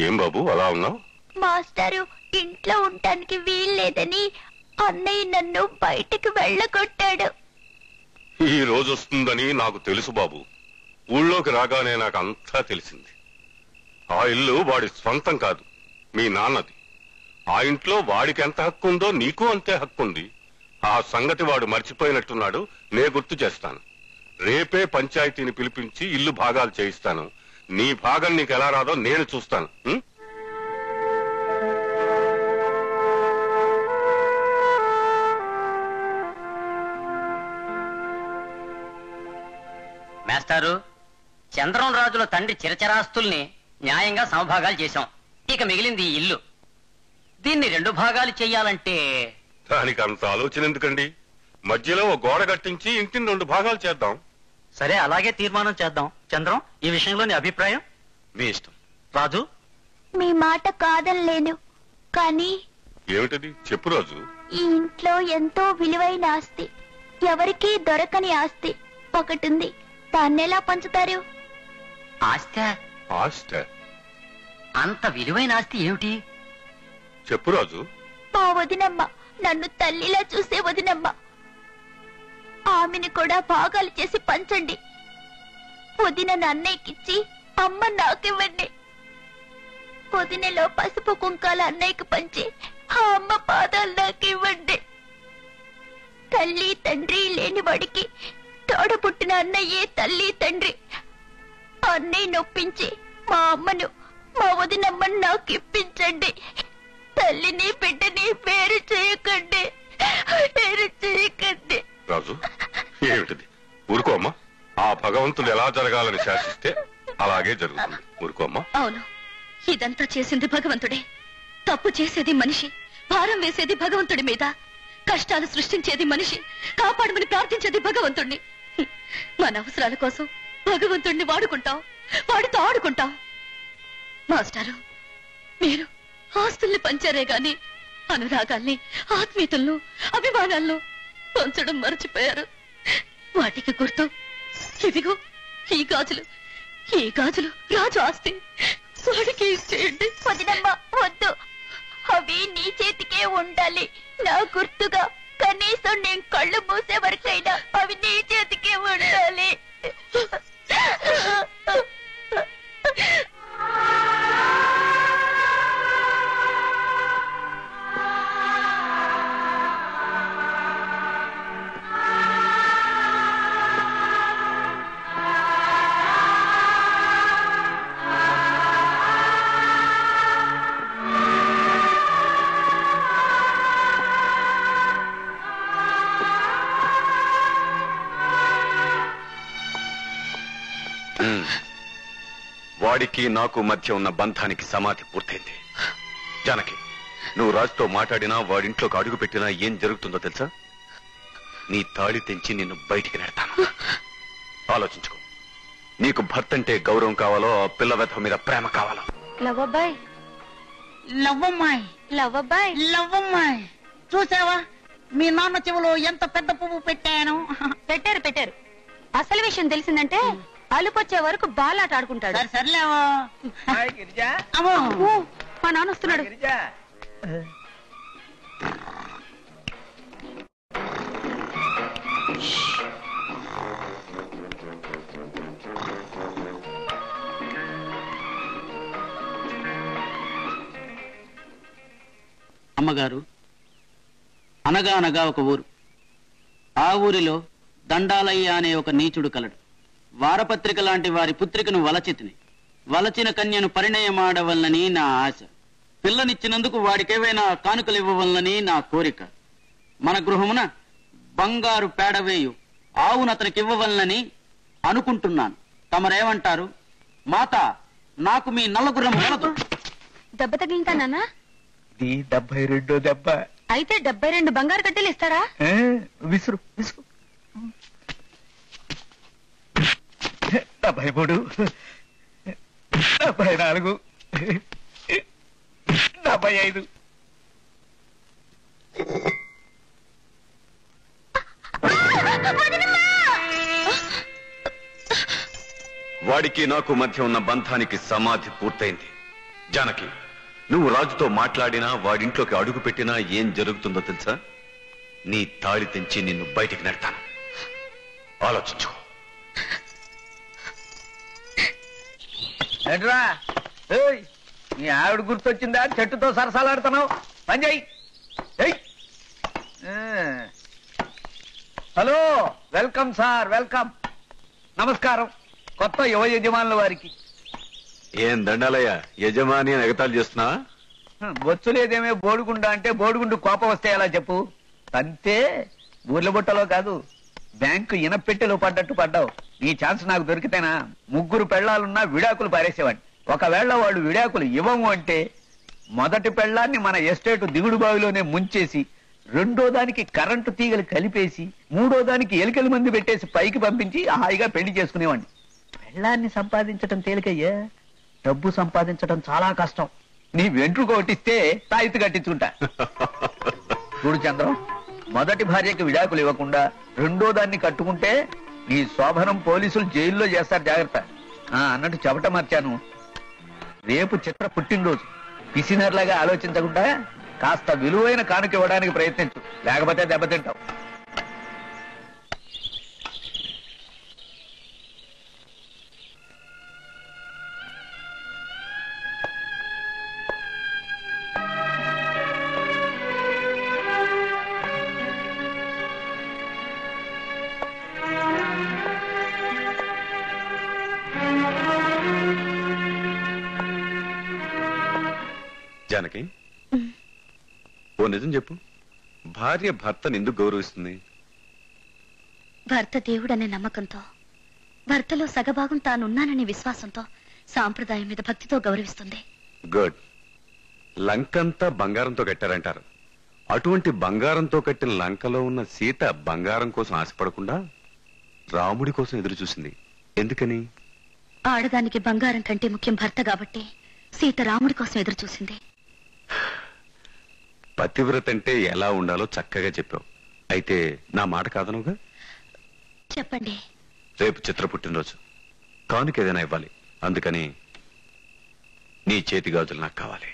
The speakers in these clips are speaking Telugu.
ఏం బాబు అలా ఉన్నావు మాస్టారు ఇంట్లో ఉండటానికి వీల్లేదని అన్నయ్య నన్ను బయటికి వెళ్ళగొట్టాడు ఈ రోజు వస్తుందని నాకు తెలుసు బాబు ఊళ్ళోకి రాగానే నాకు అంతా తెలిసింది ఆ ఇల్లు వాడి స్వంతం కాదు మీ నాన్నది ఆ ఇంట్లో వాడికి ఎంత హక్కు ఉందో నీకు అంతే హక్కు ఉంది ఆ సంగతి వాడు మర్చిపోయినట్టున్నాడు నే గుర్తు చేస్తాను రేపే పంచాయతీని పిలిపించి ఇల్లు భాగాలు చేయిస్తాను నీ భాగం నీకు ఎలా రాదో నేను చూస్తాను ఉం? మేస్టారు చంద్రం రాజుల తండ్రి చిరచరాస్తుల్ని న్యాయంగా సమభాగాలు చేశాం ఇక మిగిలింది ఈ ఇల్లు దీన్ని రెండు భాగాలు చెయ్యాలంటే దానికి అంత ఆలోచన ఎందుకండి మధ్యలో ఓ గోడ కట్టించి ఇంటిని రెండు భాగాలు చేద్దాం సరే అలాగే తీర్మానం చేద్దాం చంద్రం ఈ విషయంలో నీ అభిప్రాయం మీ ఇష్టం రాజు మీ మాట కాదనలేను కానీ ఏమిటది చెప్పు రాజు ఈ ఇంట్లో ఎంతో విలువైన ఆస్తి ఎవరికీ దొరకని ఆస్తి ఒకటుంది దాన్నెలా పంచుతారు ఆస్తి ఆస్ట అంత విలువైన ఆస్తి ఏమిటి చెప్పు రాజు మా వదినమ్మ నన్ను తల్లిలా చూసే వదినమ్మ ఆమెను కూడా భాగాలు చేసి పంచండి వదిన అన్నయ్యకిచ్చి అమ్మ నాకివ్వండి వదినలో పసుపు కుంకాల అన్నయ్యకి పంచి ఆ అమ్మ పాదాలు నాకివ్వండి తల్లి తండ్రి లేని వాడికి తోడ పుట్టిన అన్నయ్యే తల్లి తండ్రి అన్నయ్య నొప్పించి మా అమ్మను మా వదినమ్మను నాకు ఇప్పించండి తల్లిని బిడ్డని పేరు చేయకండి పేరు చేయకండి రాజు ఏమిటిది ఊరుకోమ్మా ఆ భగవంతుడు ఎలా జరగాలని శాసిస్తే అలాగే జరుగుతుంది ఊరుకోమ్మా అవును ఇదంతా చేసింది భగవంతుడే తప్పు చేసేది మనిషి భారం వేసేది భగవంతుడి మీద కష్టాలు సృష్టించేది మనిషి కాపాడమని ప్రార్థించేది భగవంతుణ్ణి హ్మ్. మన అవసరాల కోసం భగవంతుణ్ణి వాడుకుంటాం వాడితో ఆడుకుంటాం మాస్టారు మీరు ఆస్తుల్ని పంచారే గాని అనురాగాల్ని ఆత్మీయతలను అభిమానాలను పంచడం మర్చిపోయారు వాటికి గుర్తు ఇదిగో ఈ గాజులు ఈ గాజులు రాజు ఆస్తి వాడికి ఇచ్చేయండి వదినమ్మ వద్దు అవి నీ చేతికే ఉండాలి నా గుర్తుగా కనీసం నేను కళ్ళు మూసే వరకైనా అవి నీ చేతికే ఉండాలి ఉమ్. వాడికి నాకు మధ్య ఉన్న బంధానికి సమాధి పూర్తయింది జానకి నువ్వు రాజుతో మాట్లాడినా వాడింట్లోకి అడుగు పెట్టినా ఏం జరుగుతుందో తెలుసా నీ తాళి తెంచి నిన్ను బయటికి నెడతాను ఆలోచించుకో నీకు భర్త అంటే గౌరవం కావాలో ఆ పిల్ల వెధ మీద ప్రేమ కావాలో లవ్వబాయ్ లవ్వమ్మాయి లవ్వబాయ్ లవ్వమ్మాయి చూసావా మీ నాన్న చెవులో ఎంత పెద్ద పువ్వు పెట్టాను పెట్టారు పెట్టారు అసలు విషయం తెలిసిందంటే అలుపొచ్చే వరకు బాలాట ఆడుకుంటాడు సరే సర్లేవో అమ్మో ఓ, మా నాన్న వస్తున్నాడు అమ్మగారు అనగా అనగా ఒక ఊరు ఆ ఊరిలో దండాలయ్య అనే ఒక నీచుడు కలడు వారపత్రిక లాంటి వారి పుత్రికను వలచితిని వలచిన కన్యను పరిణయమాడవలనని నా ఆశ పిల్లనిచ్చినందుకు వాడికేవైనా కానుకలు ఇవ్వవలనని నా కోరిక మన గృహమున బంగారు పేడవేయు ఆవును అతనికి ఇవ్వవలనని అనుకుంటున్నాను తమరేమంటారు మాత నాకు మీ నల్లగుర్రం వలదు దెబ్బ తగిలిందా నాన్న ఇది డెబ్బై రెండో దెబ్బ అయితే డెబ్బై రెండు బంగారు కట్టెలు ఇస్తారా ఏ, విసురు విసురు డెబ్బై మూడు డెబ్బై నాలుగు డెబ్బై ఐదు వాడికి నాకు మధ్య ఉన్న బంధానికి సమాధి పూర్తయింది జానకి నువ్వు రాజుతో మాట్లాడినా వాడింట్లోకి అడుగు పెట్టినా ఏం జరుగుతుందో తెలుసా నీ తాళి తెంచి నిన్ను బయటికి నెడతాను ఆలోచించుకో ఏంట్రా ఏయ్ నీ ఆవిడ గుర్తొచ్చిందా చెట్టుతో సరసాలాడుతున్నావు పని చెయ్యి ఏయ్. ఆ. హలో వెల్కమ్ సార్ వెల్కమ్ నమస్కారం కొత్త యువ యజమానుల వారికి ఏం దండాలయ్య యజమాని అని ఎగతాళి చేస్తున్నా బొచ్చు లేదేమే బోడిగుండ అంటే బోడిగుండు కోపం వస్తే ఎలా చెప్పు అంతే ఊర్ల బుట్టలో కాదు బ్యాంకు ఇనపెట్టెలో పడ్డట్టు పడ్డావు నీ ఛాన్స్ నాకు దొరికితేనా ముగ్గురు పెళ్లాలున్నా విడాకులు పారేసేవాడిని ఒకవేళ వాళ్ళు విడాకులు ఇవ్వము అంటే మొదటి పెళ్లాన్ని మన ఎస్టేట్ దిగుడు బావిలోనే ముంచేసి రెండో దానికి కరెంటు తీగలు కలిపేసి మూడో దానికి ఎలికల మంది పెట్టేసి పైకి పంపించి హాయిగా పెళ్లి చేసుకునేవాడిని పెళ్ళాన్ని సంపాదించడం తేలికయ్యా డబ్బు సంపాదించడం చాలా కష్టం నీ వెంట్రుక కొట్టిస్తే తాయితు కట్టించుకుంటా చూడు చంద్రం మొదటి భార్యకి విడాకులు ఇవ్వకుండా రెండో దాన్ని కట్టుకుంటే నీ శోభనం పోలీసులు జైల్లో చేస్తారు జాగ్రత్త ఆ అన్నట్టు చెబట మర్చాను రేపు చిత్ర పుట్టినరోజు పిసినర్లాగా ఆలోచించకుండా కాస్త విలువైన కానుక ఇవ్వడానికి ప్రయత్నించు లేకపోతే దెబ్బతింటావు జానకి ఓ నిజం చెప్పు భార్య భర్తను ఎందుకు గౌరవిస్తుంది భర్త దేవుడనే నమ్మకంతో భర్తలో సగభాగం తానున్నాననే విశ్వాసంతో సాంప్రదాయం మీద భక్తితో గౌరవిస్తుంది గుడ్ లంకంతా బంగారంతో కట్టారంటారు అటువంటి బంగారంతో కట్టిన లంకలో ఉన్న సీత బంగారం కోసం ఆశపడకుండా రాముడి కోసం ఎదురు చూసింది ఎందుకని ఆడదానికి బంగారం కంటే ముఖ్యం భర్త కాబట్టి సీత రాముడి కోసం ఎదురు చూసింది పతివ్రత అంటే ఎలా ఉండాలో చక్కగా చెప్పావు అయితే నా మాట కాదనుగా చెప్పండి రేపు చిత్ర పుట్టినరోజు కానుక ఏదైనా ఇవ్వాలి అందుకని నీ చేతి గాజులు నాకు కావాలి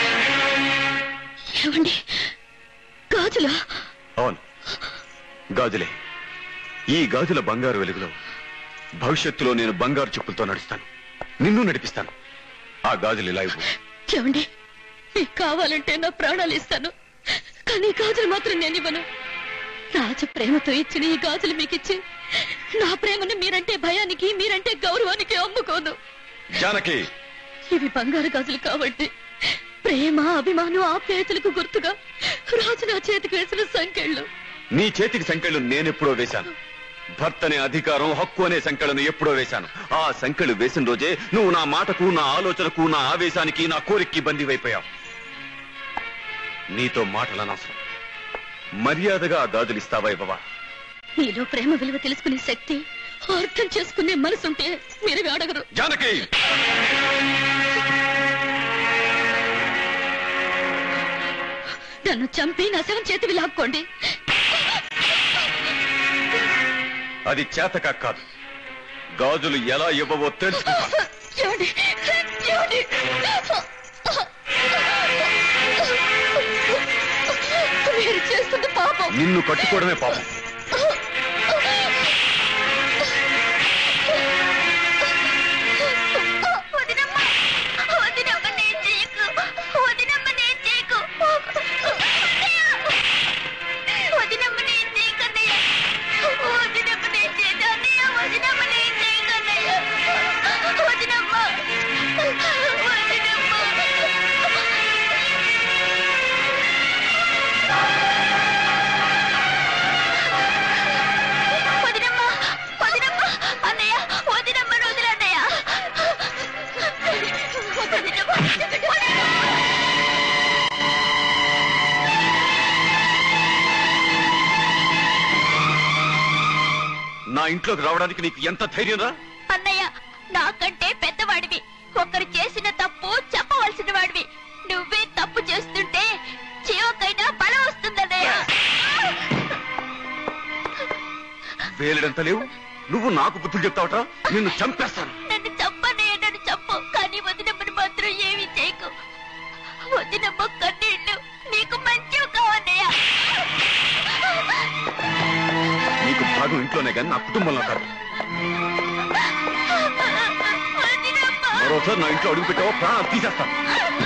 ఏమండి గాజులా అవును గాజులే ఈ గాజుల బంగారు వెలుగులో భవిష్యత్తులో నేను బంగారు చెప్పులతో నడుస్తాను నిన్ను నడిపిస్తాను ఆ గాజులు ఇలా ఇవ్వు ఏమండి మీకు కావాలంటే నా ప్రాణాలు ఇస్తాను కానీ ఈ గాజులు మాత్రం నేను ఇవ్వను రాజు ప్రేమతో ఇచ్చిన ఈ గాజులు మీకు ఇచ్చి నా ప్రేమను మీరంటే భయానికి మీరంటే గౌరవానికి అమ్ముకోను జానకి ఇవి బంగారు గాజులు కాబట్టి ప్రేమ అభిమానం ఆప్యాయతలకు గుర్తుగా రాజు నా చేతికి వేసిన సంకెళ్ళు నీ చేతికి సంకెళ్ళు నేనెప్పుడో వేశాను భర్త అనే అధికారం హక్కు అనే సంకెళ్ళను ఎప్పుడో వేశాను ఆ సంకెళ్ళు వేసిన రోజే నువ్వు నా మాటకు నా ఆలోచనకు నా ఆవేశానికి నా కోరికకి బందీవైపోయావు నీతో మాటలనవసరం మర్యాదగా ఆ గాజులు ఇస్తావా ఇవ్వవా మీలో ప్రేమ విలువ తెలుసుకునే శక్తి అర్థం చేసుకునే మనసుంటే మీరు అడగరు జానకి నన్ను చంపి నా శవం చేతివి లాక్కోండి అది చేతక కాదు గాజులు ఎలా ఇవ్వవో తెలుసుకుంటా ఏమండి? ఏమండి? మీరు చేస్తుంది పాపం నిన్ను కట్టుకోవడమే పాపం వదినమ్మ వదినమ్మ నేను చేయకు వదినమ్మ నేను చేయకు వదినమ్మ నేను చేయకన్నయ్య వదినమ్మ నేను చేయదు అన్నయ్య వదినమ్మ నేను చేయకన్నయ్య వదినమ్మ వదినమ్మ వదినమ్మ అన్నయ్య వదినమ్మ వదిలన్నయ్య నా ఇంట్లోకి రావడానికి నీకు ఎంత ధైర్యం రా అన్నయ్య నాకంటే పెద్దవాడివి ఒకరు చేసిన తప్పు చెప్పవలసిన వాడివి నువ్వే తప్పు చేస్తుంటే చీవకైనా బలం వస్తుందన్నయ్య వేలడంత లేవు నువ్వు నాకు బుద్ధులు చెప్తావట నిన్ను చంపేస్తాను నన్ను చంపన్నయ్య నన్ను చంపు కానీ వదినమ్మని మాత్రం ఏమీ చేయకు ఇంట్లోనే కానీ నా కుటుంబంలో కాదు మరోసారి నా ఇంట్లో అడుగు పెట్టావో ప్రాణాలు తీసేస్తాను